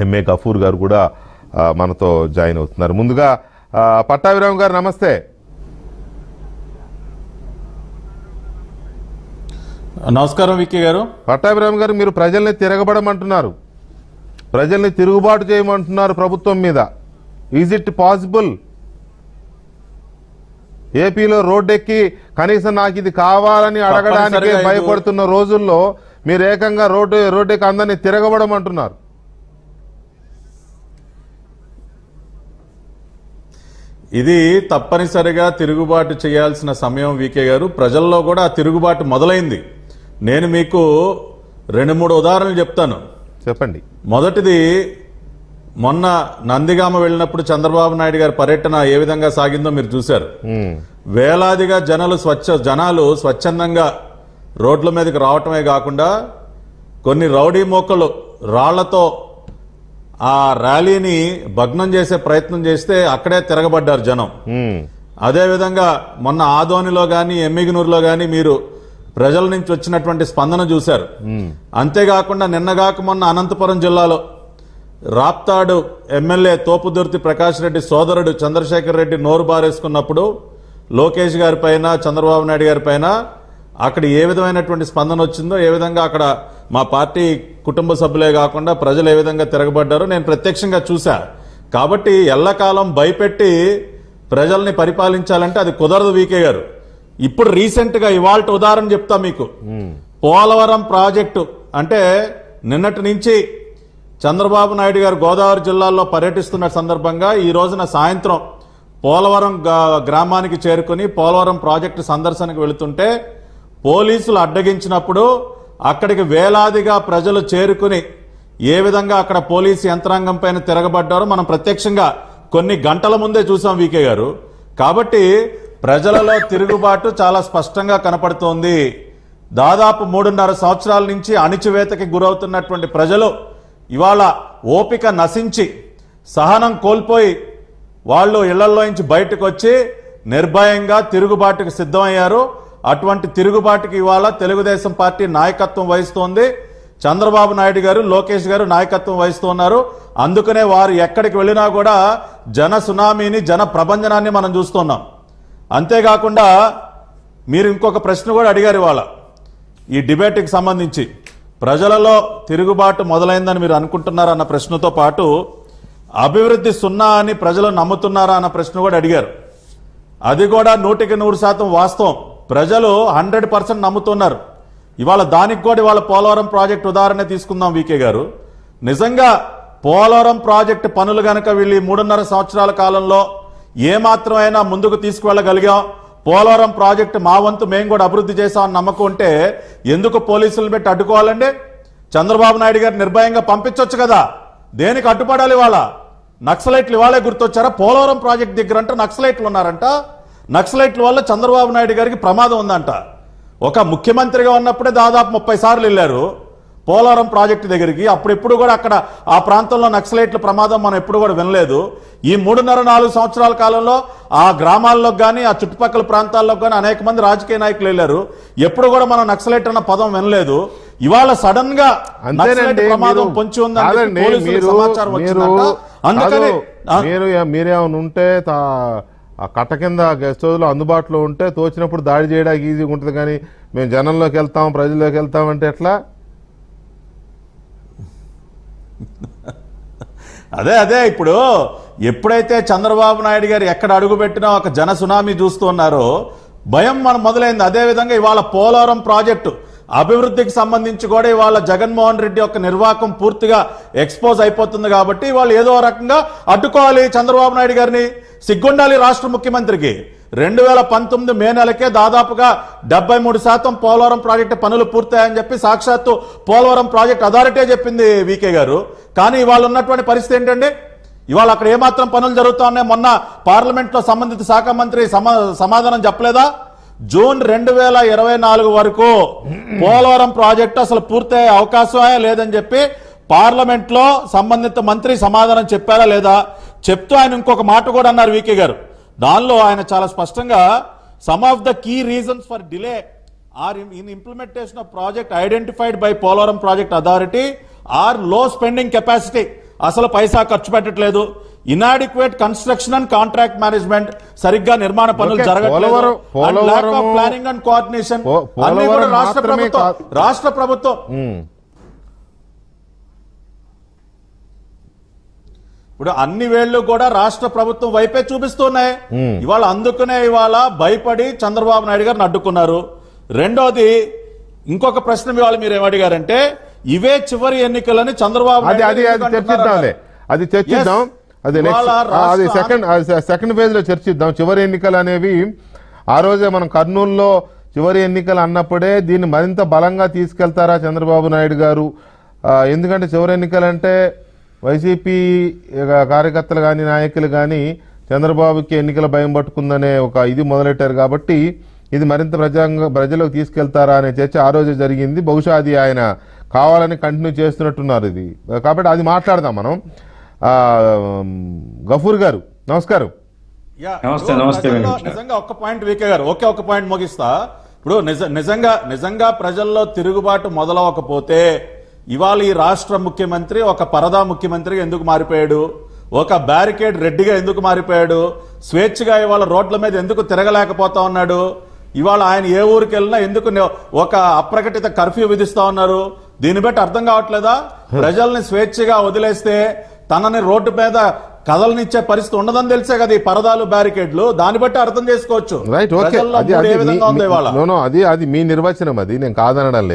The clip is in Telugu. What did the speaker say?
ఎంఏ గఫూర్ గారు కూడా ఆ, మనతో జాయిన్ అవుతున్నారు ముందుగా ఆ, పట్టాభిరామ్ గారు నమస్తే నమస్కారం విక్కీ గారు పట్టాభిరామ్ గారు మీరు ప్రజల్ని తిరగబడమంటున్నారు ప్రజల్ని తిరుగుబాటు చేయమంటున్నారు ప్రభుత్వం మీద ఈజ్ ఇట్ పాసిబుల్ ఏపీలో రోడ్డెక్కి కనీసం నాకు ఇది కావాలని అడగడానికి తప్పనిసరిగా ఇది- భయపడుతున్న రోజుల్లో మీరు ఏకంగా రోడ్డు రోడ్డెక్కి అందరినీ తిరగబడమంటున్నారు ఇది తప్పనిసరిగా తిరుగుబాటు చేయాల్సిన సమయం వికే గారు ప్రజల్లో కూడా ఆ తిరుగుబాటు మొదలైంది నేను మీకు రెండు మూడు ఉదాహరణలు చెప్తాను చెప్పండి మొదటిది మొన్న నందిగామ వెళ్ళినప్పుడు చంద్రబాబు నాయుడు గారి పర్యటన ఏ విధంగా సాగిందో మీరు చూశారు ఉమ్, వేలాదిగా జనాలు స్వచ్ఛ జనాలు స్వచ్ఛందంగా రోడ్ల మీదకి రావటమే కాకుండా కొన్ని రౌడీ మోకలు రాళ్లతో ఆ ర్యాలీని భగ్నం చేసే ప్రయత్నం చేస్తే అక్కడే తిరగబడ్డారు జనం ఉమ్, అదేవిధంగా మొన్న ఆదోనిలో కానీ ఎమ్మిగనూరులో కానీ మీరు ప్రజల నుంచి వచ్చినటువంటి స్పందన చూశారు అంతేకాకుండా నిన్నగాక మొన్న అనంతపురం జిల్లాలో రాప్తాడు ఎమ్మెల్యే తోపుదుర్తి ప్రకాష్ రెడ్డి సోదరుడు చంద్రశేఖర్ రెడ్డి నోరు బారేసుకున్నప్పుడు లోకేష్ గారి పైన చంద్రబాబు నాయుడు గారి పైన అక్కడ ఏ విధమైనటువంటి స్పందన వచ్చిందో ఏ విధంగా అక్కడ మా పార్టీ కుటుంబ సభ్యులే కాకుండా ప్రజలు ఏ విధంగా తిరగబడ్డారో నేను ప్రత్యక్షంగా చూశా కాబట్టి ఎల్లకాలం భయపెట్టి ప్రజల్ని పరిపాలించాలంటే అది కుదరదు వీకే గారు ఇప్పుడు రీసెంట్ గా ఇవాళ ఉదాహరణ చెప్తా మీకు పోలవరం ప్రాజెక్టు అంటే నిన్నటి నుంచి చంద్రబాబు నాయుడు గారు గోదావరి జిల్లాలో పర్యటిస్తున్న సందర్భంగా ఈ రోజున సాయంత్రం పోలవరం గా- గ్రామానికి చేరుకుని పోలవరం ప్రాజెక్టు సందర్శనకు వెళుతుంటే పోలీసులు అడ్డగించినప్పుడు అక్కడికి వేలాదిగా ప్రజలు చేరుకుని ఏ విధంగా అక్కడ పోలీసు యంత్రాంగం పైన తిరగబడ్డారో మనం ప్రత్యక్షంగా కొన్ని గంటల ముందే చూసాం వీకే గారు కాబట్టి ప్రజలలో తిరుగుబాటు చాలా స్పష్టంగా కనపడుతోంది దాదాపు మూడున్నర సంవత్సరాల నుంచి అణిచివేతకి గురవుతున్నటువంటి ప్రజలు ఇవాళ ఓపిక నశించి సహనం కోల్పోయి వాళ్ళు ఇళ్లలో నుంచి బయటకు వచ్చి నిర్భయంగా తిరుగుబాటుకు సిద్ధమయ్యారు అటువంటి తిరుగుబాటుకి ఇవాళ తెలుగుదేశం పార్టీ నాయకత్వం వహిస్తోంది చంద్రబాబు నాయుడు గారు లోకేష్ గారు నాయకత్వం వహిస్తున్నారు అందుకనే వారు ఎక్కడికి వెళ్ళినా కూడా జన సునామీని జన ప్రభంజనాన్ని మనం చూస్తున్నాం అంతేకాకుండా మీరు ఇంకొక ప్రశ్న కూడా అడిగారు ఇవాళ ఈ డిబేట్కి సంబంధించి ప్రజలలో తిరుగుబాటు మొదలైందని మీరు అనుకుంటున్నారా అన్న ప్రశ్నతో పాటు అభివృద్ధి సున్నా అని ప్రజలు నమ్ముతున్నారా అన్న ప్రశ్న కూడా అడిగారు అది కూడా నూటికి నూరు శాతం వాస్తవం ప్రజలు హండ్రెడ్ పర్సెంట్ నమ్ముతున్నారు ఇవాళ దానికి కూడా ఇవాళ పోలవరం ప్రాజెక్ట్ ఉదాహరణ తీసుకుందాం వీకే గారు నిజంగా పోలవరం ప్రాజెక్టు పనులు గనక వీళ్ళు ఈ మూడున్నర సంవత్సరాల కాలంలో ఏ మాత్రమైనా ముందుకు తీసుకువెళ్ళగలిగాం పోలవరం ప్రాజెక్టు మా వంతు మేము కూడా అభివృద్ధి చేశామని నమ్మకం ఉంటే ఎందుకు పోలీసులను పెట్టి అడ్డుకోవాలండి చంద్రబాబు నాయుడు గారు నిర్భయంగా పంపించవచ్చు కదా దేనికి అడ్డుపడాలి ఇవాళ నక్సలైట్లు ఇవాళే గుర్తొచ్చారా పోలవరం ప్రాజెక్ట్ దగ్గర అంటే నక్సలైట్లు ఉన్నారంట నక్సలైట్ల వల్ల చంద్రబాబు నాయుడు గారికి ప్రమాదం ఉందంట ఒక ముఖ్యమంత్రిగా ఉన్నప్పుడే దాదాపు ముప్పై సార్లు వెళ్ళారు పోలవరం ప్రాజెక్టు దగ్గరికి అప్పుడు ఎప్పుడు కూడా అక్కడ ఆ ప్రాంతంలో నక్సలైట్ల ప్రమాదం మనం ఎప్పుడు కూడా వినలేదు ఈ మూడున్నర నాలుగు సంవత్సరాల కాలంలో ఆ గ్రామాల్లో కానీ ఆ చుట్టుపక్కల ప్రాంతాల్లో కానీ అనేక మంది రాజకీయ నాయకులు వెళ్ళారు ఎప్పుడు కూడా మనం నక్సలైట్ అన్న పదం వినలేదు ఇవాళ సడన్ గా నక్సలైట్ అంతేనండి ప్రమాదం మీరు- పొంచి ఉందని కాదండి, పోలీసులకు మీరు సమాచారం మీరు వచ్చిందంట అందుకని కాదు, మీరు మీరేమైనా ఉంటే తా- ఆ కట్ట కింద గెస్ట్ హౌస్ లో అందుబాటులో ఉంటే తోచినప్పుడు దాడి చేయడానికి ఈజీగా ఉంటుంది కానీ మేము జనంలోకి వెళ్తాం ప్రజల్లోకి వెళ్తాం అంటే ఎట్లా అదే అదే ఇప్పుడు ఎప్పుడైతే చంద్రబాబు నాయుడు గారు ఎక్కడ అడుగు పెట్టినా ఒక జన సునామీ చూస్తున్నారో భయం మనం మొదలైంది అదే విధంగా ఇవాళ పోలవరం ప్రాజెక్టు అభివృద్ధికి సంబంధించి కూడా ఇవాళ జగన్మోహన్ రెడ్డి యొక్క నిర్వాహకం పూర్తిగా ఎక్స్పోజ్ అయిపోతుంది కాబట్టి వాళ్ళు ఏదో రకంగా అడ్డుకోవాలి చంద్రబాబు నాయుడు గారిని సిగ్గుండాలి రాష్ట్ర ముఖ్యమంత్రికి రెండు వేల పంతొమ్మిది మే నెలకే దాదాపుగా డెబ్బై మూడు శాతం పోలవరం ప్రాజెక్టు పనులు పూర్తయ్యాయని చెప్పి సాక్షాత్తు పోలవరం ప్రాజెక్ట్ అథారిటీ చెప్పింది వీకే గారు కానీ ఇవాళ ఉన్నటువంటి పరిస్థితి ఏంటండి ఇవాళ అక్కడ ఏమాత్రం పనులు జరుగుతా ఉన్నాయి మొన్న పార్లమెంట్ లో సంబంధిత శాఖ మంత్రి సమా- సమాధానం చెప్పలేదా జూన్ రెండు వేల ఇరవై నాలుగు వరకు పోలవరం ప్రాజెక్టు అసలు పూర్తయ్యే అవకాశమే లేదని చెప్పి పార్లమెంట్ లో సంబంధిత మంత్రి సమాధానం చెప్పారా లేదా చెప్తూ ఆయన ఇంకొక మాట కూడా అన్నారు వీకే గారు దానిలో ఆయన చాలా స్పష్టంగా some of the key reasons for delay are in implementation of project identified by Polavaram project authority are low spending capacity అసలు పైసా ఖర్చు పెట్టట్లేదు inadequate construction and contract management సరిగ్గా నిర్మాణ పనులు ఓకే, జరగట్లేదు Polavaram- Polavaram- planning and coordination పో- అన్ని కూడా పోలవరం రాష్ట్ర మాత్రమే ప్రభుత్వం కాదు. రాష్ట్ర ప్రభుత్వం ఉమ్. ఇప్పుడు అన్ని వేళ్లు కూడా రాష్ట్ర ప్రభుత్వం వైపే చూపిస్తున్నాయి ఇవాళ అందుకునే ఇవాళ భయపడి చంద్రబాబు నాయుడు గారిని అడ్డుకున్నారు రెండోది ఇంకొక ప్రశ్న ఇవాళ మీరు ఏమడిగారంటే ఇవే చివరి ఎన్నికలని చంద్రబాబు అది నాయుడు అది ఎందుకు అది అంటున్నారు చర్చిద్దాంలే అది చర్చిద్దాం Yes. అది ఇవాళ నెక్స్ట్ అది రాష్ట్ర సెకండ్ సెకండ్ ఫేజ్ లో చర్చిద్దాం చివరి ఎన్నికలు అనేవి ఆ రోజే మనం కర్నూలులో చివరి ఎన్నికలు అన్నప్పుడే దీన్ని మరింత బలంగా తీసుకెళ్తారా చంద్రబాబు నాయుడు గారు ఆ, ఎందుకంటే చివరి ఎన్నికలు అంటే వైసీపీ కార్యకర్తలు కానీ నాయకులు కానీ చంద్రబాబుకి ఎన్నికల భయం పట్టుకుందనే ఒక ఇది మొదలెట్టారు కాబట్టి ఇది మరింత ప్రజాంగ ప్రజలకు తీసుకెళ్తారా అనే చర్చ ఆ రోజే జరిగింది బహుశా అది ఆయన కావాలని కంటిన్యూ చేస్తున్నట్టున్నారు ఇది కాబట్టి అది మాట్లాడదాం మనం ఆ, గఫూర్ గారు నమస్కారం యా, నమస్తే, ఇప్పుడు నమస్తే ప్రజల్లో వెంకటేష్ గారు. నిజంగా ఒక్క పాయింట్ వీకే గారు ఒకే ఒక పాయింట్ ముగిస్తా ఇప్పుడు నిజ నిజంగా నిజంగా ప్రజల్లో తిరుగుబాటు మొదలవకపోతే ఇవాళ ఈ రాష్ట్ర ముఖ్యమంత్రి ఒక పరదా ముఖ్యమంత్రిగా ఎందుకు మారిపోయాడు ఒక బ్యారికేడ్ రెడ్డిగా ఎందుకు మారిపోయాడు స్వేచ్ఛగా ఇవాళ రోడ్ల మీద ఎందుకు తిరగలేకపోతా ఉన్నాడు ఇవాళ ఆయన ఏ ఊరికి వెళ్ళినా ఎందుకు నే- ఒక అప్రకటిత కర్ఫ్యూ విధిస్తా ఉన్నారు దీన్ని బట్టి అర్థం కావట్లేదా ప్రజల్ని స్వేచ్ఛగా వదిలేస్తే తనని రోడ్డు మీద కథలనిచ్చే పరిస్థితి ఉండదని తెలిసే కదా ఈ పరదాలు బ్యారికేడ్లు దాన్ని బట్టి అర్థం చేసుకోవచ్చు రైట్ ఓకే ప్రజల్లో అది మూడు ఏ అది విధంగా ఉంది ఇవాళ నో నో అది అది మీ నిర్వచనం అది నేను కాదనడం లేదు